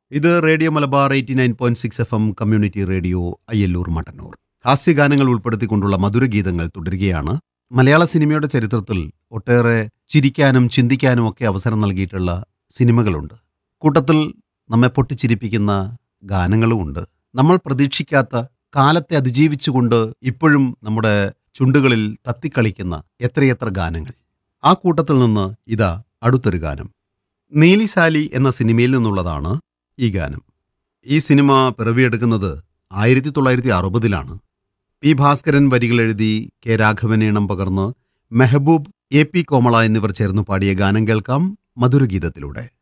ഇത് radio Malabar eighty nine point six F M community radio Ayyalloor Mattannur ഹാസ്യഗാനങ്ങൾ ഉൾപ്പെടുത്തിക്കൊണ്ടുള്ള മധുരഗീതങ്ങൾ തുടരുകയാണ് മലയാള സിനിമയുടെ ചരിത്രത്തിൽ ഒട്ടേറെ ചിരിക്കാനും ചിന്തിക്കാനും ഒക്കെ അവസരം നൽകിയിട്ടുള്ള സിനിമകളുണ്ട് കൂട്ടത്തിൽ നമ്മെ പൊട്ടിച്ചിരിപ്പിക്കുന്ന ഗാനങ്ങളുമുണ്ട് നമ്മൾ പ്രതീക്ഷിക്കാത്ത കാലത്തെ അതിജീവിച്ചുകൊണ്ട് ഇപ്പോഴും നമ്മുടെ ചുണ്ടുകളിൽ തത്തിക്കളിക്കുന്ന എത്രയെത്ര ഗാനങ്ങൾ ആ കൂട്ടത്തിൽ നിന്ന് ഇതാ അടുത്തൊരു ഗാനം നീലിസാലി എന്ന സിനിമയിൽ നിന്നുള്ളതാണ് ഈ ഗാനം ഈ സിനിമ പിറവിയെടുക്കുന്നത് ആയിരത്തി തൊള്ളായിരത്തി അറുപതിലാണ് പി ഭാസ്കരൻ വരികൾ എഴുതി കെ രാഘവൻ ഈണം പകർന്ന് മെഹബൂബ് എ പി കോമള എന്നിവർ ചേർന്ന് പാടിയ ഗാനം കേൾക്കാം മധുരഗീതത്തിലൂടെ